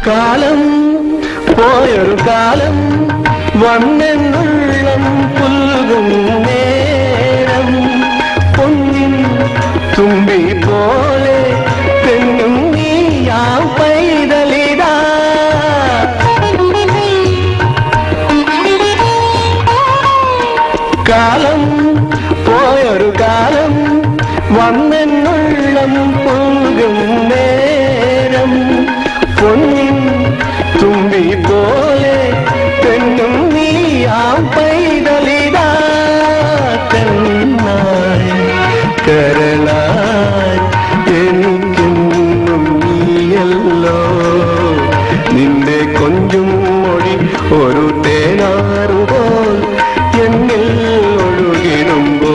കാലം പോയൊരു കാലം വന്നെന്നുള്ളം പുൽകും നേരം പൊന്നിൻ തുമ്പി പോലെ പെണ്ണും നീയാ പൈതലിതാ കാലം പോയൊരു കാലം വന്നെന്നുള്ളം പുൽകും നേരം പൊന്നിൻ തുമ്പി പോലെ പെണ്ണും നീയാം പൈതലിതാ കണ്ണായി കരളായി എനിക്കെന്നും നീയല്ലോ നിന്റെ കൊഞ്ചും മൊഴി ഒരു തേനാറുപോൽ എന്നിൽ ഒഴുകിടുമ്പോ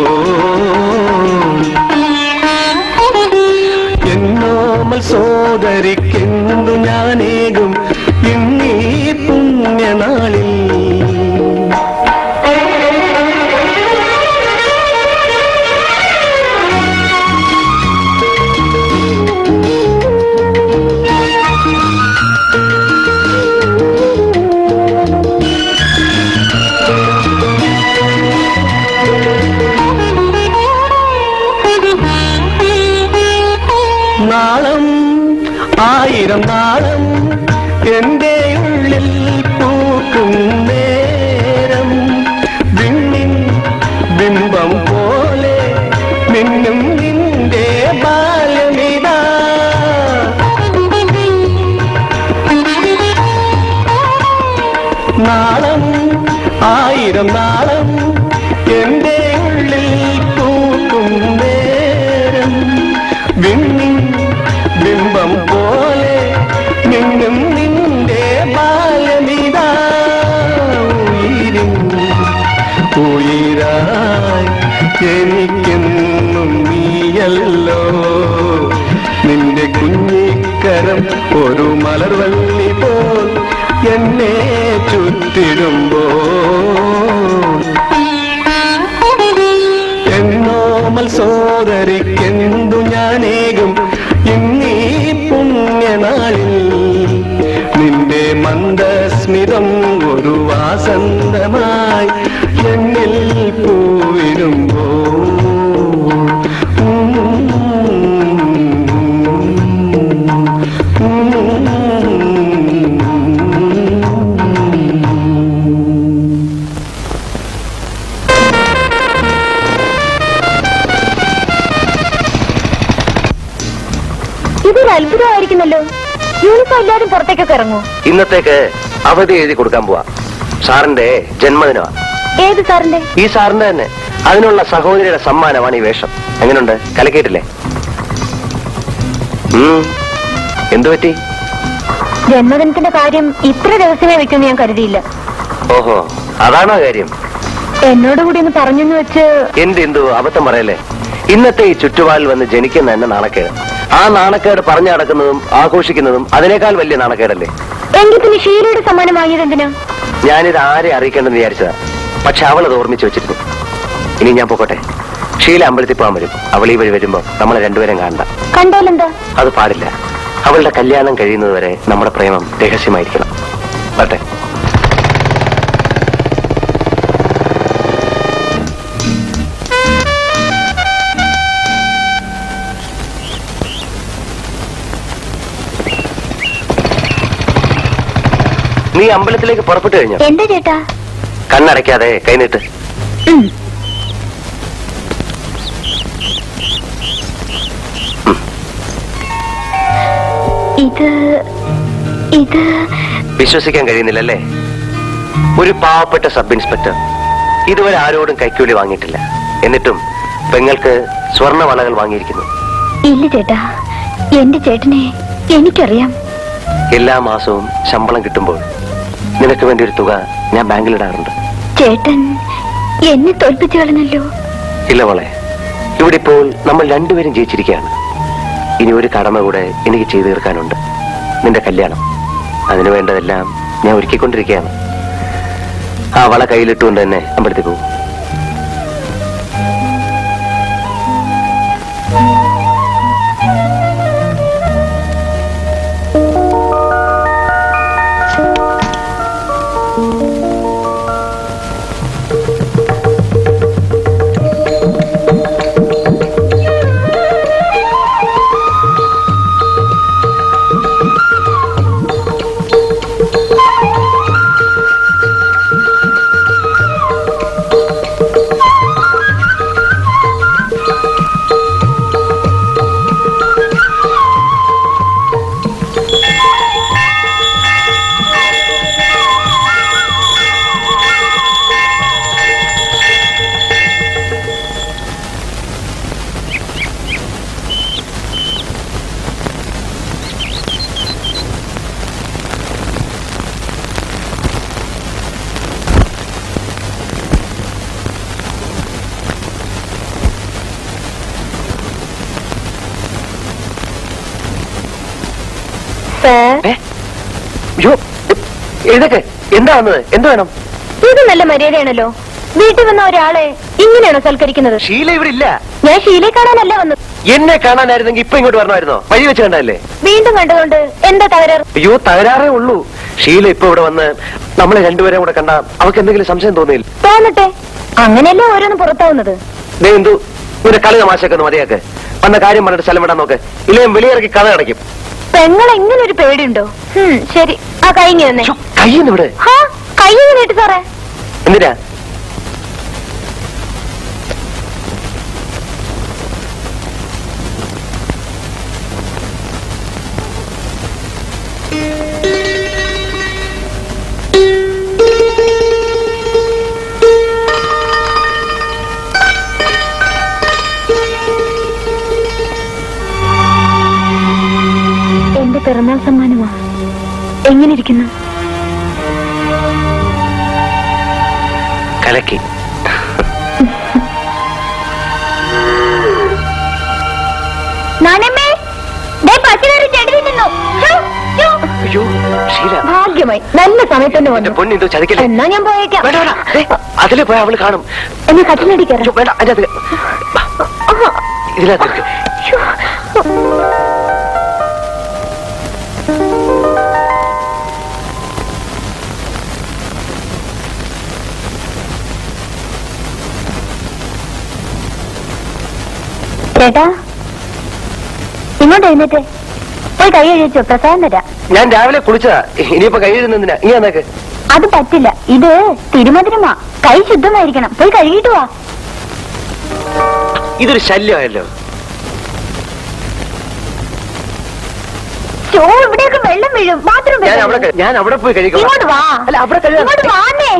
എന്നോമൽ സോദരിക്കെന്തു ഞാനേകും ഇന്നീ പുണ്യനാളിൽ നാളം ആയിരം നാളം എന്റെ ഉള്ളിൽ പൂക്കും നേരം വിണ്ണിൻ ബിംബം പോലെ മിന്നും നിന്റെ ബാല്യമിതാ നാളം ആയിരം നാളം എന്റെ ഉള്ളിൽ പൂക്കും നേരം വിണ്ണിൻ ബിംബം പോലെ നിന്നും നിന്റെ ബാലമിതാ ഉയിരിൻ ഉയിരായി എനിക്കെന്നും നീയല്ലോ നിന്റെ കുഞ്ഞിക്കരം ഒരു മലർവള്ളി പോൽ എന്നെ ചുറ്റിടുമ്പോ എന്നോമൽ സോദരിക്കെന്തു ഞാനേകും ഇന്നീ പുണ്യനാളിൽ നിന്റെ മന്ദസ്മിതം ഒരു വാസന്തമായി എന്നിൽ പൂവിടുമ്പോ ഇതൊരു അത്ഭുതമായിരിക്കുന്നല്ലോ യൂണിഫോം ഇല്ലാതെ പുറത്തേക്കൊക്കെ ഇറങ്ങൂ ഇന്നത്തേക്ക് അവധി എഴുതി കൊടുക്കാൻ പോവാ സാറിന്റെ ജന്മദിനമാ ഏത് സാറിന്റെ ഈ സാറിന്റെ തന്നെ അതിനുള്ള സഹോദരിയുടെ സമ്മാനമാണ് ഈ വേഷം എങ്ങനെയുണ്ട് കലക്കിയിട്ടില്ലേ ഉം. എന്തു പറ്റി ജന്മദിനത്തിന്റെ കാര്യം ഇത്ര ദിവസമേ വെക്കുമെന്ന് ഞാൻ കരുതിയില്ല ഓഹോ അതാണോ കാര്യം എന്നോട് കൂടി ഒന്ന് പറഞ്ഞെന്ന് വെച്ച് എന്ത് എന്തു അബദ്ധം പറയല്ലേ ഇന്നത്തെ ഈ ചുറ്റുപാടിൽ വന്ന് ജനിക്കുന്ന തന്നെ നാണക്കേട് ആ നാണക്കേട് പറഞ്ഞു നടക്കുന്നതും ആഘോഷിക്കുന്നതും അതിനേക്കാൾ വലിയ നാണക്കേടല്ലേ എങ്കിൽ പിന്നെ ഷീലയുടെ സമ്മാനം വാങ്ങിയത് എന്തിനാ ഞാനിത് ആരെ അറിയിക്കേണ്ടെന്ന് വിചാരിച്ചതാ പക്ഷെ അവൾ അത് ഓർമ്മിച്ച് വെച്ചിരുന്നു ഇനി ഞാൻ പോകട്ടെ ഷീല അമ്പലത്തിൽ പോകാൻ വരും അവൾ ഈ വഴി വരുമ്പോ നമ്മളെ രണ്ടുപേരും കാണണ്ട കണ്ടാലെന്താ അത് പാടില്ല അവളുടെ കല്യാണം കഴിയുന്നതുവരെ നമ്മുടെ പ്രേമം രഹസ്യമായിരിക്കണം വട്ടെ നീ അമ്പലത്തിലേക്ക് പുറപ്പെട്ടു കഴിഞ്ഞോ എന്താ ചേട്ടാ കണ്ണടയ്ക്കാതെ കൈനീട്ട് ഉം. ഇത് ഇത് വിശ്വസിക്കാൻ കഴിയുന്നില്ലല്ലേ ഒരു പാവപ്പെട്ട സബ് ഇൻസ്പെക്ടർ ഇതുവരെ ആരോടും കൈക്കൂലി വാങ്ങിയിട്ടില്ല എന്നിട്ടും പെങ്ങൾക്ക് സ്വർണ്ണ വളകൾ വാങ്ങിയിരിക്കുന്നു ഇല്ല ചേട്ടാ എന്റെ ചേട്ടനെ എനിക്കറിയാം എല്ലാ മാസവും ശമ്പളം കിട്ടുമ്പോൾ നിനക്ക് വേണ്ടി ഒരു തുക ഞാൻ ബാങ്കിലിടാറുണ്ട് ചേട്ടൻ എന്നെ തോൽപ്പിച്ചു കളഞ്ഞല്ലോ ഇല്ല മോളെ ഇവിടെ ഇപ്പോൾ നമ്മൾ രണ്ടുപേരും ജയിച്ചിരിക്കുകയാണ് ഇനി ഒരു കടമ കൂടെ എനിക്ക് ചെയ്തു തീർക്കാനുണ്ട് നിന്റെ കല്യാണം അതിനു വേണ്ടതെല്ലാം ഞാൻ ഒരുക്കിക്കൊണ്ടിരിക്കുകയാണ് ആ വള കയ്യിലിട്ടുകൊണ്ട് തന്നെ അമ്പലത്തിൽ പോകും സാർ ഏ അയ്യോ എഴുതൊക്കെ എന്താ വന്നത് എന്ത് വേണം ഇത് നല്ല മര്യാദയാണല്ലോ വീട്ടിൽ വന്ന ഒരാളെ ഇങ്ങനെയാണോ സൽക്കരിക്കുന്നത് ഷീല ഇവിടെ ഇല്ല ഞാൻ ഷീലയെ കാണാനല്ല വന്നത് എന്നെ കാണാനായിരുന്നെങ്കിൽ ഇപ്പൊ ഇങ്ങോട്ട് വരണമായിരുന്നോ വഴി വെച്ച് കണ്ടല്ലേ വീണ്ടും കണ്ടതുകൊണ്ട് എന്താ തകരാറ് അയ്യോ തകരാറേ ഉള്ളൂ ഷീല ഇപ്പൊ ഇവിടെ വന്ന് നമ്മളെ രണ്ടുപേരെ കൂടെ കണ്ട അവർക്ക് എന്തെങ്കിലും സംശയം തോന്നിയില്ല തോന്നട്ടെ അങ്ങനെയല്ലേ ഓരോന്ന് പുറത്താവുന്നത് ദേ എന്തു ഇവരെ കളി തമാശയൊക്കെ ഒന്ന് മതിയാക്ക് വന്ന കാര്യം പറഞ്ഞിട്ട് സ്ഥലം വിടാൻ നോക്ക് ഇല്ലെങ്കിൽ വെളിയിറക്കി കഥ അടയ്ക്കും പെങ്ങളെ ഇങ്ങനെ ഒരു പേടിയുണ്ടോ ഹും, ശരി ആ കൈ ഇങ്ങനെ തന്നെ ശ്ശോ, കയ്യിന്ന് ഇവിടെ ഹാ കൈ ഇങ്ങനെ ഇട്ട് സാറേ എന്തിനാ എന്റെ പിറന്നാൾ സമ്മാനമാ എങ്ങനെ ഇരിക്കുന്നു കലക്കി നാണമ്മേ ദേ പച്ചക്കറി ചെടി തിന്നുന്നു ഹ്, യ്യോ. അയ്യോ ഷീല ഭാഗ്യമായി നല്ല സമയത്ത് തന്നെ എന്റെ വന്നു പൊന്നി എന്തോ ചതിക്കല്ലേ എന്നാ ഞാൻ പോയേക്കാം വേണ്ട വേണ്ട ദേ, അതിലെ പോയി അവള് കാണും എന്നെ കട്ടിലടി അയ്യോ, കയറാം വേണ്ട അതിന്റെ അകത്ത് ഇതിനകത്ത് ഇരിക്ക്. ചേട്ടാ ഇങ്ങോട്ട് എഴുന്നേറ്റ് പോയി കൈ കഴിച്ചോ പ്രസാദം തരാം ഞാൻ രാവിലെ കുളിച്ചതാ ഇനിയിപ്പോ കൈ എഴുതുന്നതിനാ ഇനി എന്നേക്ക് അത് പറ്റില്ല ഇത് തിരുമധുരമാ കൈ ശുദ്ധമായിരിക്കണം പോയി കഴുകിയിട്ട് വാ ഇതൊരു ശല്യമായല്ലോ ചോ ഇവിടെയൊക്കെ വെള്ളം വീഴും ബാത്റൂം ഞാൻ അവിടെ ക- ഞാൻ അവിടെ പോയി കഴിക്കണം ഇങ്ങോട്ട് വാ അല്ല അവിടെ കഴുകാൻ ഇങ്ങോട്ട് വാന്നേ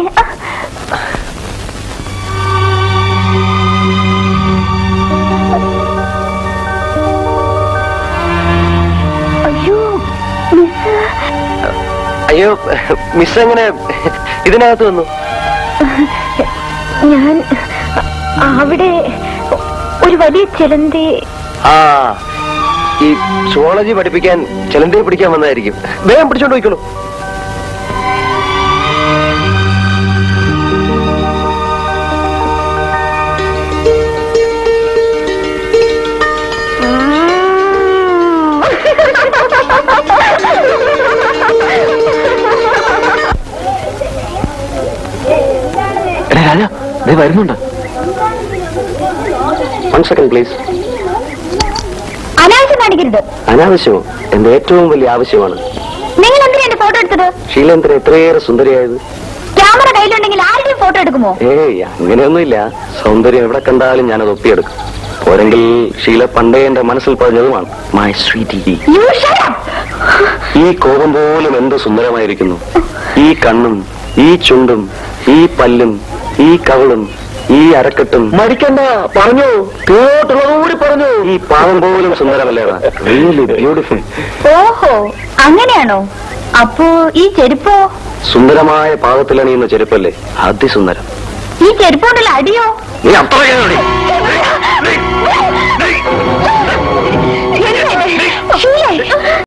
അയ്യോ മിസ് അയ്യോ മിസ് എങ്ങനെ ഇതിനകത്ത് വന്നു ഞാൻ അവിടെ ഒരു വലിയ ചിലന്തി ആ ഈ സുവോളജി പഠിപ്പിക്കാൻ ചിലന്തയെ പിടിക്കാൻ വന്നതായിരിക്കും വേഗം പിടിച്ചോണ്ട് പോയിക്കോളൂ എടാ രാജ ദേ വരുന്നുണ്ട് വൺ സെക്കൻഡ് പ്ലീസ് അനാവശ്യം കാണിക്കരുത് അനാവശ്യമോ എന്റെ ഏറ്റവും വലിയ ആവശ്യമാണ് നിങ്ങൾ എന്തിനാ എന്റെ ഫോട്ടോ എടുത്തത് ശീലേന്ദ്രൻ എത്രയേറെ സുന്ദരിയായത് ക്യാമറ കയ്യിലുണ്ടെങ്കിൽ ആരുടെയും ഫോട്ടോ എടുക്കുമോ ഏയ് അങ്ങനെയൊന്നുമില്ല സൗന്ദര്യം എവിടെ കണ്ടാലും ഞാനത് ഒപ്പിയെടുക്കും പോരെങ്കിൽ ഷീല പണ്ടേ എന്റെ മനസ്സിൽ പറഞ്ഞതുമാണ് my sweetie You shut up. ഈ കോപം പോലും എന്ത് സുന്ദരമായിരിക്കുന്നു ഈ കണ്ണും ഈ ചുണ്ടും ഈ പല്ലും ഈ കവളും ഈ അരക്കെട്ടും മടിക്കണ്ട പറഞ്ഞു കൂടി പറഞ്ഞു ഈ പാവം പോലും സുന്ദരമല്ലേ റിയലി ബ്യൂട്ടിഫുൾ ഓഹോ അങ്ങനെയാണോ അപ്പോ ഈ ചെരുപ്പോ സുന്ദരമായ പാകത്തിലണിയുന്ന ചെരുപ്പല്ലേ അതിസുന്ദരം ഈ ചെരുപ്പോണ്ടല്ലോ അടിയോ നീ അത്ര ഷീലേ